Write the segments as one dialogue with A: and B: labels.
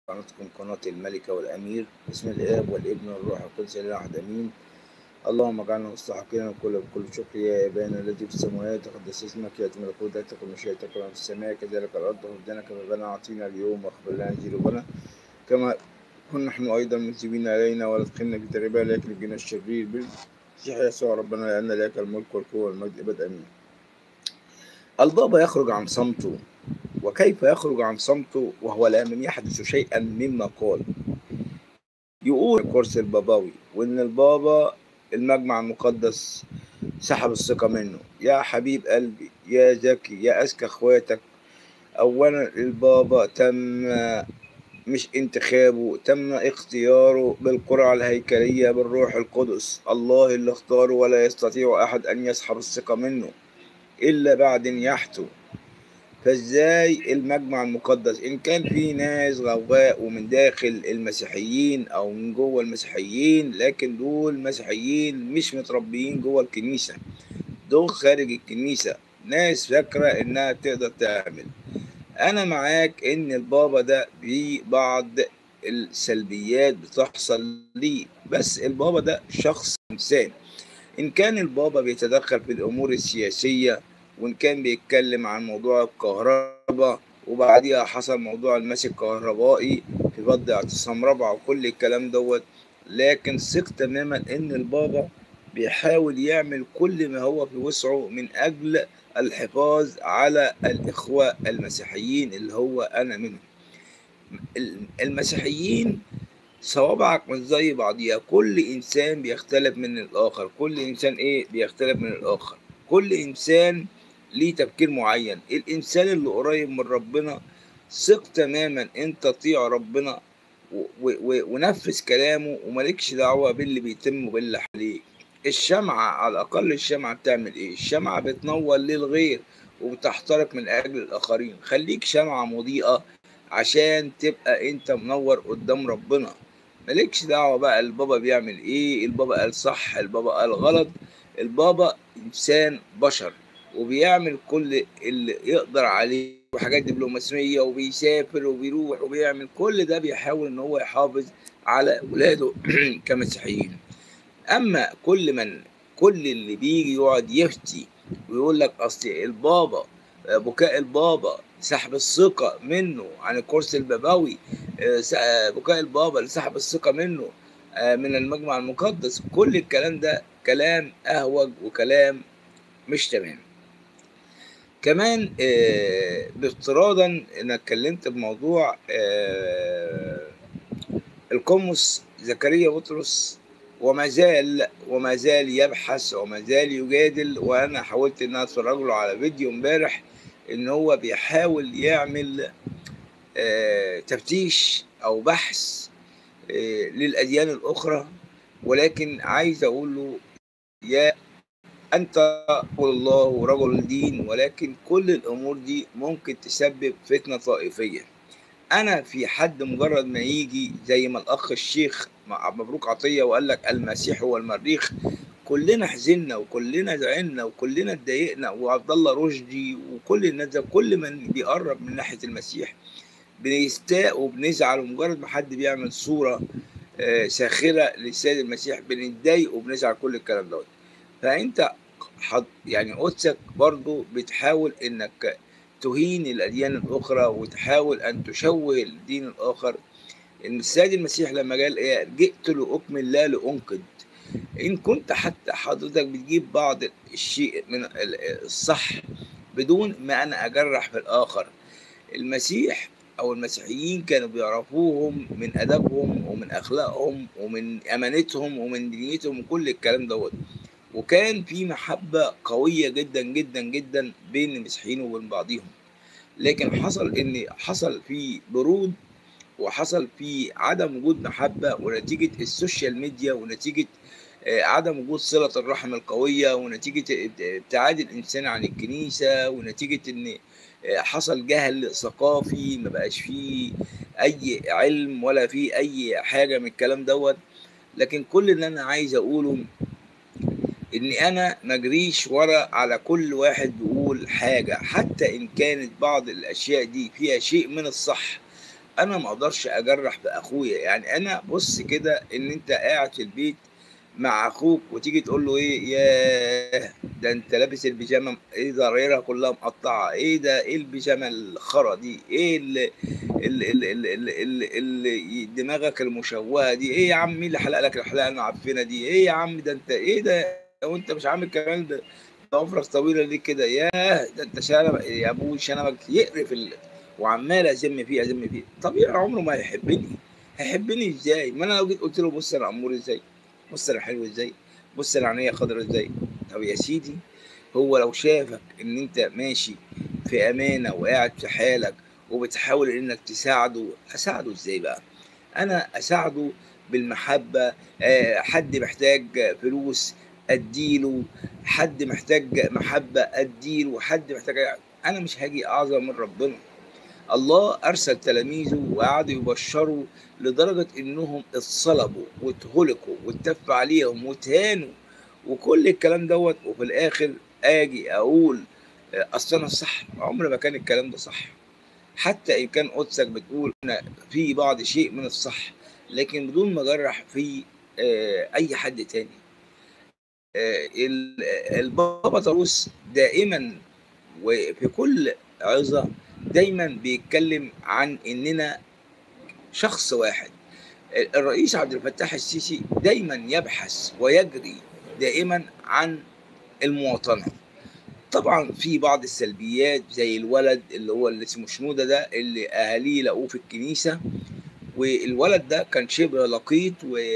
A: قناتكم قناة الملكة والأمير بسم الآب والابن والروح القدس الإله أحد أمين اللهم اجعلنا مستحقين كل بكل شكر يا أبانا الذي في السماوات تقدس اسمك يأتي ملكوتك ومشيئتك كما في السماء كذلك الأرض وهدنا كما بنا أعطينا اليوم واغفر لنا ذنوبنا كما كنا نحن أيضا مذنبين علينا ولا تدخلنا في تجربة لكن نجينا الشرير بالمسيح يسوع ربنا لأن لك الملك والقوة والمجد أبد أمين البابا يخرج عن صمته وكيف يخرج عن صمته وهو لم يحدث شيئا مما قال يقول الكرسي البابوي وان البابا المجمع المقدس سحب الثقة منه يا حبيب قلبي يا ذكي يا أذكى اخواتك أولا البابا تم مش انتخابه تم اختياره بالقرعة الهيكلية بالروح القدس الله اللي اختاره ولا يستطيع أحد أن يسحب الثقة منه إلا بعد يحتو فازاي المجمع المقدس ان كان في ناس غواء ومن داخل المسيحيين او من جوه المسيحيين لكن دول مسيحيين مش متربيين جوه الكنيسة دول خارج الكنيسة ناس فاكرة انها تقدر تعمل انا معاك ان البابا ده في بعض السلبيات بتحصل ليه بس البابا ده شخص انسان ان كان البابا بيتدخل في الامور السياسيه وان كان بيتكلم عن موضوع الكهرباء وبعديها حصل موضوع المسك الكهربائي في بض اعتصام رابعة وكل الكلام دوت لكن ثق تماما ان البابا بيحاول يعمل كل ما هو في وسعه من اجل الحفاظ على الاخوة المسيحيين اللي هو انا منهم المسيحيين صوابعك مش زي بعضيها كل انسان بيختلف من الاخر كل انسان ايه بيختلف من الاخر كل انسان ليه تفكير معين الانسان اللي قريب من ربنا ثق تماما انت تطيع ربنا ونفذ كلامه ومالكش دعوه باللي بيتم وباللي حواليك الشمعة على الأقل الشمعة بتعمل إيه؟ الشمعة بتنور للغير وبتحترق من أجل الآخرين خليك شمعة مضيئة عشان تبقى أنت منور قدام ربنا مالكش دعوة بقى البابا بيعمل إيه البابا قال صح البابا قال غلط البابا إنسان بشر وبيعمل كل اللي يقدر عليه وحاجات دبلوماسية وبيسافر وبيروح وبيعمل كل ده بيحاول ان هو يحافظ على ولاده كمسيحيين اما كل من كل اللي بيجي يقعد يفتي ويقول لك اصل البابا بكاء البابا سحب الثقة منه عن الكرسي البابوي بكاء البابا لسحب الثقة منه من المجمع المقدس كل الكلام ده كلام اهوج وكلام مش تمام كمان آه بافتراضا انا اتكلمت بموضوع آه القمص زكريا بطرس وما زال وما زال يبحث وما زال يجادل وانا حاولت ان اتفرج له على فيديو امبارح ان هو بيحاول يعمل آه تفتيش او بحث للاديان الاخرى ولكن عايز اقول له يا أنت رجل الله ورجل دين ولكن كل الأمور دي ممكن تسبب فتنة طائفية أنا في حد مجرد ما يجي زي ما الأخ الشيخ مبروك عطية وقال لك المسيح هو المريخ كلنا حزنا وكلنا زعلنا وكلنا اتضايقنا وعبد الله رشدي وكل الناس ده كل من بيقرب من ناحية المسيح بنستاء وبنزعل ومجرد ما حد بيعمل صورة ساخرة للسيد المسيح بنتضايق وبنزعل كل الكلام دوت فانت حد يعني قدسك برضو بتحاول انك تهين الاديان الاخرى وتحاول ان تشوه الدين الاخر ان السيد المسيح لما قال ايه جئت لاكمل لا لانقذ ان كنت حتى حضرتك بتجيب بعض الشيء من الصح بدون ما انا اجرح في الاخر المسيح او المسيحيين كانوا بيعرفوهم من ادبهم ومن اخلاقهم ومن امانتهم ومن دنيتهم وكل الكلام دوت وكان في محبة قوية جدا جدا جدا بين المسيحيين وبين بعضهم لكن حصل ان حصل في برود وحصل في عدم وجود محبة ونتيجة السوشيال ميديا ونتيجة عدم وجود صلة الرحم القوية ونتيجة ابتعاد الإنسان عن الكنيسة ونتيجة إن حصل جهل ثقافي ما بقاش فيه أي علم ولا فيه أي حاجة من الكلام دوت لكن كل اللي أنا عايز أقوله اني انا ما اجريش ورا على كل واحد بيقول حاجه حتى ان كانت بعض الاشياء دي فيها شيء من الصح انا ما اقدرش اجرح في اخويا يعني انا بص كده ان انت قاعد في البيت مع اخوك وتيجي تقول له ايه ياه ده انت لابس البيجامه ايه ضريرها كلها مقطعه ايه ده ايه البيجامه الخرا دي ايه اللي, اللي, اللي, اللي, اللي, اللي دماغك المشوهه دي ايه يا عم مين اللي حلق لك الحلقه المعفنه دي ايه يا عم ده انت ايه ده وانت مش عامل كمان ده ضوافرك طويله ليه كده ياه ده انت شنبك يا ابوي شنبك يقرف ال... وعمال ازم فيه ازم فيه طبيعي عمره ما هيحبني هيحبني ازاي ما انا لو جيت قلت له بص انا امور ازاي بص انا حلو ازاي بص انا عينيا خضرا ازاي طب يا سيدي هو لو شافك ان انت ماشي في امانه وقاعد في حالك وبتحاول انك تساعده اساعده ازاي بقى انا اساعده بالمحبه أه حد محتاج فلوس اديله حد محتاج محبه اديله حد محتاج انا مش هاجي اعظم من ربنا الله ارسل تلاميذه وقعدوا يبشروا لدرجه انهم اتصلبوا واتهلكوا واتف عليهم واتهانوا وكل الكلام دوت وفي الاخر اجي اقول اصل انا صح عمر ما كان الكلام ده صح حتى ان كان قدسك بتقول انا في بعض شيء من الصح لكن بدون ما اجرح في اي حد تاني البابا طاروس دائما وفي كل عظه دايما بيتكلم عن اننا شخص واحد الرئيس عبد الفتاح السيسي دايما يبحث ويجري دائما عن المواطنه طبعا في بعض السلبيات زي الولد اللي هو اللي اسمه شنوده ده اللي اهاليه لقوه في الكنيسه والولد ده كان شبه لقيط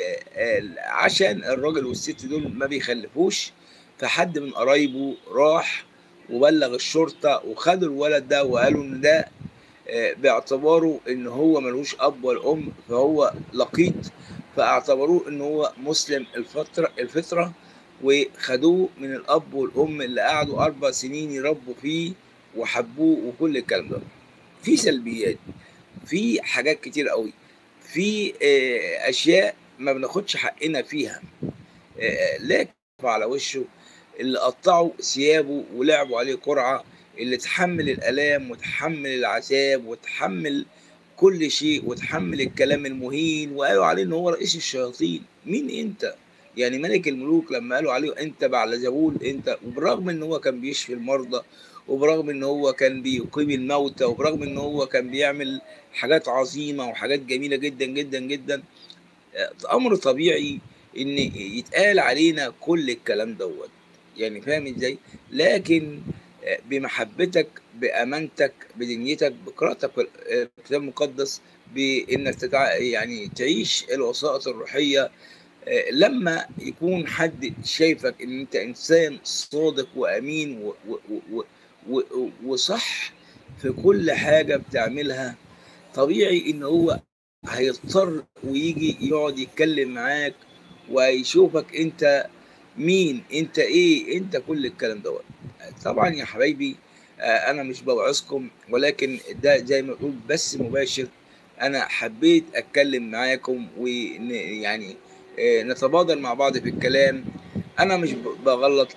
A: وعشان الراجل والست دول ما بيخلفوش فحد من قرايبه راح وبلغ الشرطه وخدوا الولد ده وقالوا ان ده باعتباره ان هو ملوش اب ولا ام فهو لقيط فاعتبروه ان هو مسلم الفطره الفطره وخدوه من الاب والام اللي قعدوا اربع سنين يربوا فيه وحبوه وكل الكلام ده في سلبيات في حاجات كتير قوي في اشياء ما بناخدش حقنا فيها لكن على وشه اللي قطعوا ثيابه ولعبوا عليه قرعه اللي تحمل الالام وتحمل العذاب وتحمل كل شيء وتحمل الكلام المهين وقالوا عليه ان هو رئيس الشياطين مين انت يعني ملك الملوك لما قالوا عليه انت بعلزبول انت وبرغم ان هو كان بيشفي المرضى وبرغم ان هو كان بيقيم الموتى وبرغم ان هو كان بيعمل حاجات عظيمه وحاجات جميله جدا جدا جدا امر طبيعي ان يتقال علينا كل الكلام دوت يعني فاهم ازاي لكن بمحبتك بامانتك بدنيتك بقراءتك الكتاب المقدس بانك تتع... يعني تعيش الوسائط الروحيه لما يكون حد شايفك ان انت انسان صادق وامين و... و... و... و... وصح في كل حاجه بتعملها طبيعي ان هو هيضطر ويجي يقعد يتكلم معاك ويشوفك انت مين انت ايه انت كل الكلام دوت طبعا يا حبايبي انا مش بوعظكم ولكن ده زي ما بقول بس مباشر انا حبيت اتكلم معاكم ويعني نتبادل مع بعض في الكلام انا مش بغلط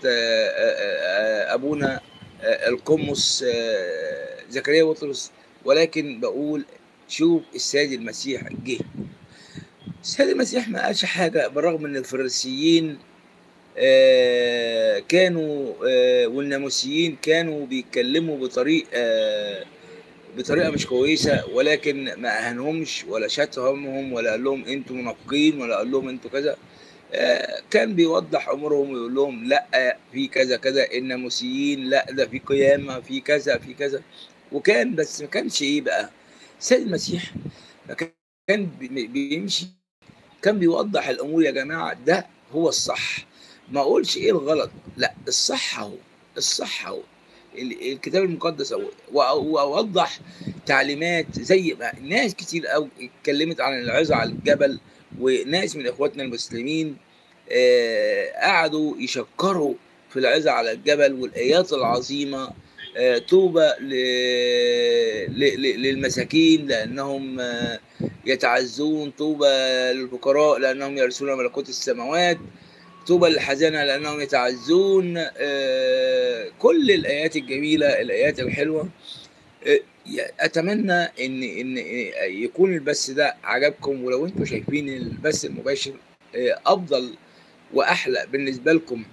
A: ابونا القمص زكريا بطرس ولكن بقول شوف السيد المسيح جه السيد المسيح ما قالش حاجه بالرغم ان الفريسيين آه كانوا آه والناموسيين كانوا بيتكلموا بطريقه آه بطريقه مش كويسه ولكن ما اهانهمش ولا شتمهم ولا قال لهم انتوا منافقين ولا قال لهم انتوا كذا كان بيوضح امورهم ويقول لهم لا في كذا كذا الناموسيين لا ده في قيامه في كذا في كذا وكان بس ما كانش ايه بقى سيد المسيح كان بيمشي كان بيوضح الامور يا جماعه ده هو الصح ما اقولش ايه الغلط لا الصح اهو الصح اهو الكتاب المقدس اهو واوضح تعليمات زي ما ناس كتير قوي اتكلمت عن العظه على الجبل وناس من اخواتنا المسلمين آه قعدوا يشكروا في العظه على الجبل والايات العظيمه آه طوبى للمساكين لانهم آه يتعزون طوبى للفقراء لانهم يرثون ملكوت السماوات طوبى للحزانه لانهم يتعزون كل الايات الجميله الايات الحلوه اتمنى ان ان يكون البث ده عجبكم ولو انتم شايفين البث المباشر آه، افضل واحلى بالنسبه لكم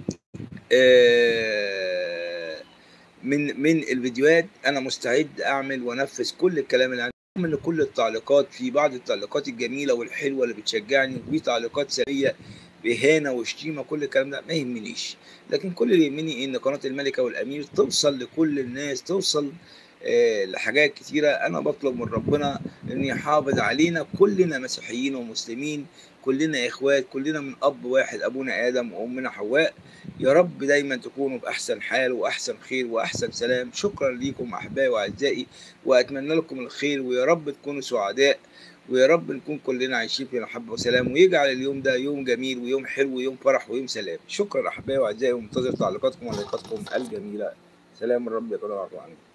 A: آه، من من الفيديوهات انا مستعد اعمل وانفذ كل الكلام اللي عندي رغم ان كل التعليقات في بعض التعليقات الجميله والحلوه اللي بتشجعني وفي تعليقات سريه بإهانة وشتيمة كل الكلام ده ما يهمنيش لكن كل اللي يهمني إن قناة الملكة والأمير توصل لكل الناس توصل آه، لحاجات كتيرة أنا بطلب من ربنا إن يحافظ علينا كلنا مسيحيين ومسلمين كلنا إخوات كلنا من أب واحد أبونا آدم وأمنا حواء يا رب دايما تكونوا بأحسن حال وأحسن خير وأحسن سلام شكرا ليكم أحبائي وأعزائي وأتمنى لكم الخير ويا رب تكونوا سعداء ويا رب نكون كلنا عايشين في محبة وسلام ويجعل اليوم ده يوم جميل ويوم حلو ويوم فرح ويوم سلام شكرا أحبائي وأعزائي ومنتظر تعليقاتكم ولايكاتكم الجميلة سلام الرب يكون معكم